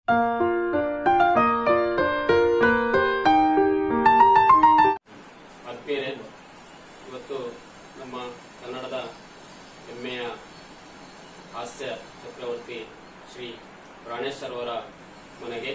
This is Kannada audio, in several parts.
ಆತ್ಮೀಯರೇ ಇವತ್ತು ನಮ್ಮ ಕನ್ನಡದ ಹೆಮ್ಮೆಯ ಹಾಸ್ಯ ಚಕ್ರವರ್ತಿ ಶ್ರೀ ಪ್ರಾಣೇಶ್ವರ್ ಅವರ ಮನೆಗೆ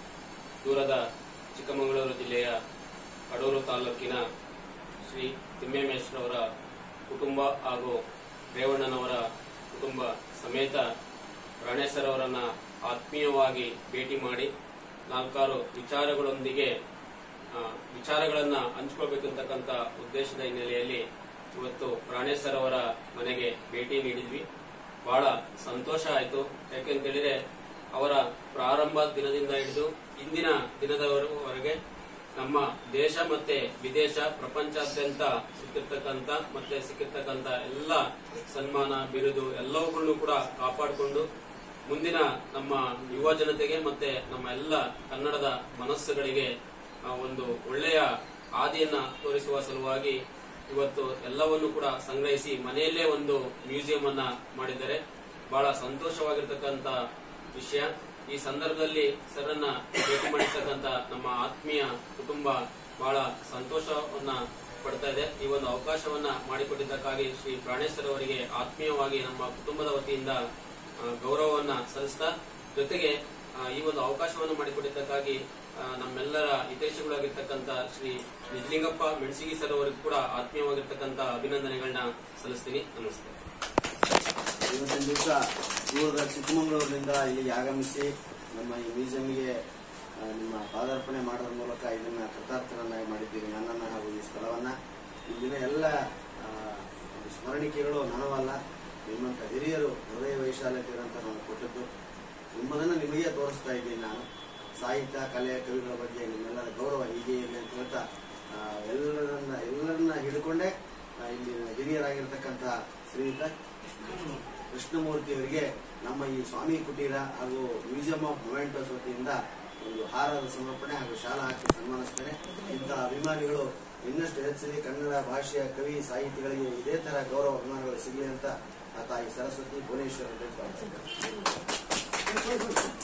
ದೂರದ ಚಿಕ್ಕಮಗಳೂರು ಜಿಲ್ಲೆಯ ಕಡೂರು ತಾಲೂಕಿನ ಶ್ರೀ ತಿಮ್ಮೇಮೇಶ್ವರವರ ಕುಟುಂಬ ಹಾಗೂ ರೇವಣ್ಣನವರ ಕುಟುಂಬ ಸಮೇತ ಪ್ರಾಣೇಶ್ವರ್ ಅವರನ್ನ ಆತ್ಮೀಯವಾಗಿ ಭೇಟಿ ಮಾಡಿ ನಾಲ್ಕಾರು ವಿಚಾರಗಳೊಂದಿಗೆ ಆ, ವಿಚಾರಗಳನ್ನ ಹಂಚ್ಕೊಳ್ಬೇಕಂತಕ್ಕಂತ ಉದ್ದೇಶದ ಹಿನ್ನೆಲೆಯಲ್ಲಿ ಇವತ್ತು ಪ್ರಾಣೇಶ್ವರ್ ಅವರ ಮನೆಗೆ ಭೇಟಿ ನೀಡಿದ್ವಿ ಬಹಳ ಸಂತೋಷ ಆಯ್ತು ಯಾಕೆಂತೇಳಿದ್ರೆ ಅವರ ಪ್ರಾರಂಭ ದಿನದಿಂದ ಹಿಡಿದು ಇಂದಿನ ದಿನದವರೆಗೆ ನಮ್ಮ ದೇಶ ಮತ್ತೆ ವಿದೇಶ ಪ್ರಪಂಚಾದ್ಯಂತ ಸಿಕ್ಕಿರ್ತಕ್ಕಂತ ಮತ್ತೆ ಸಿಕ್ಕಿರ್ತಕ್ಕಂತ ಎಲ್ಲ ಸನ್ಮಾನ ಬಿರುದು ಎಲ್ಲವುಗಳನ್ನು ಕೂಡ ಕಾಪಾಡಿಕೊಂಡು ಮುಂದಿನ ನಮ್ಮ ಯುವ ಜನತೆಗೆ ಮತ್ತೆ ನಮ್ಮ ಎಲ್ಲ ಕನ್ನಡದ ಮನಸ್ಸುಗಳಿಗೆ ಆ, ಒಂದು ಒಳ್ಳೆಯ ಹಾದಿಯನ್ನ ತೋರಿಸುವ ಸಲುವಾಗಿ ಇವತ್ತು ಎಲ್ಲವನ್ನು ಕೂಡ ಸಂಗ್ರಹಿಸಿ ಮನೆಯಲ್ಲೇ ಒಂದು ಮ್ಯೂಸಿಯಂ ಅನ್ನ ಮಾಡಿದ್ದಾರೆ ಬಹಳ ಸಂತೋಷವಾಗಿರ್ತಕ್ಕಂತ ವಿಷಯ ಈ ಸಂದರ್ಭದಲ್ಲಿ ಸರ್ರನ್ನ ಭೇಟಿ ಮಾಡಿರ್ತಕ್ಕಂತ ನಮ್ಮ ಆತ್ಮೀಯ ಕುಟುಂಬ ಬಹಳ ಸಂತೋಷವನ್ನ ಪಡ್ತಾ ಇದೆ ಈ ಒಂದು ಅವಕಾಶವನ್ನ ಮಾಡಿಕೊಟ್ಟಿದ್ದಕ್ಕಾಗಿ ಶ್ರೀ ಪ್ರಾಣೇಶ್ವರ್ ಅವರಿಗೆ ಆತ್ಮೀಯವಾಗಿ ನಮ್ಮ ಕುಟುಂಬದ ವತಿಯಿಂದ ಆ, ಗೌರವವನ್ನ ಸಲ್ಲಿಸ್ತಾ ಜೊತೆಗೆ ಆ, ಈ ಒಂದು ಅವಕಾಶವನ್ನು ಮಾಡಿಕೊಟ್ಟಿದ್ದಕ್ಕಾಗಿ ಆ, ನಮ್ಮೆಲ್ಲರ ಹಿತೈಷಿಗಳಾಗಿರ್ತಕ್ಕಂಥ ಶ್ರೀ ನಿಜಲಿಂಗಪ್ಪ ಮೆಣಸಿಗಿ ಸರ್ ಅವರಿಗೂ ಕೂಡ ಆತ್ಮೀಯವಾಗಿರ್ತಕ್ಕಂಥ ಅಭಿನಂದನೆಗಳನ್ನ ಸಲ್ಲಿಸ್ತೀನಿ ನಮಸ್ತೆ ಇವತ್ತಿನ ದಿವಸ ದೂರದ ಚಿಕ್ಕಮಗಳೂರಿನಿಂದ ಇಲ್ಲಿಗೆ ಆಗಮಿಸಿ ನಮ್ಮ ಈ ಮ್ಯೂಸಿಯಂಗೆ ಆ, ನಿಮ್ಮ ಪಾದಾರ್ಪಣೆ ಮಾಡೋದ್ರ ಮೂಲಕ ಇದನ್ನ ಕೃತಾರ್ಥರನ್ನಾಗಿ ಮಾಡಿದ್ದೀರಿ ನನ್ನನ್ನ ಹಾಗೂ ಈ ಸ್ಥಳವನ್ನ ಇಲ್ಲಿನ ಎಲ್ಲ ಆ, ಒಂದು ಸ್ಮರಣಿಕೆಗಳು ನನವಲ್ಲ ನಿಮ್ಮಂತ ಹಿರಿಯರು ಹೃದಯ ವೈಶಾಲ್ಯತೆಯರಂತ ನಾನು ಕೊಟ್ಟದ್ದು ನಿಮ್ಮದನ್ನು ನಿಮಗೆ ತೋರಿಸ್ತಾ ಇದ್ದೀನಿ ನಾನು ಸಾಹಿತ್ಯ ಕಲೆ ಕವಿಗಳ ಬಗ್ಗೆ ನಿಮ್ಮೆಲ್ಲರ ಗೌರವ ಹೀಗೆ ಇರಲಿ ಅಂತ ಹೇಳ್ತಾ ಆ, ಎಲ್ಲರನ್ನ ಎಲ್ಲರನ್ನ ಹಿಡ್ಕೊಂಡೇ ಆ, ಇಲ್ಲಿನ ಹಿರಿಯರಾಗಿರ್ತಕ್ಕಂಥ ಶ್ರೀಯುತ ಕೃಷ್ಣಮೂರ್ತಿ ಅವರಿಗೆ ನಮ್ಮ ಈ ಸ್ವಾಮಿ ಕುಟೀರ ಹಾಗೂ ಮ್ಯೂಸಿಯಂ ಆಫ್ ಮೊಮೆಂಟೋಸ್ ವತಿಯಿಂದ ಒಂದು ಹಾರದ ಸಮರ್ಪಣೆ ಹಾಗೂ ಶಾಲಾ ಹಾಕಿ ಸನ್ಮಾನಿಸ್ತೇನೆ ಇಂತಹ ಅಭಿಮಾನಿಗಳು ಇನ್ನಷ್ಟು ಹೆಚ್ಚಿಗೆ ಕನ್ನಡ ಭಾಷೆಯ ಕವಿ ಸಾಹಿತಿಗಳಿಗೆ ಇದೇ ತರ ಗೌರವ ಅಭಿಮಾನಿಗಳು ಸಿಗಲಿ ಅಂತ ಆ ತಾಯಿ ಸರಸ್ವತಿ ಭುವನೇಶ್ವರ ಅಂತ ಪ್ರಾರ್ಥಿಸ್ತೇನೆ.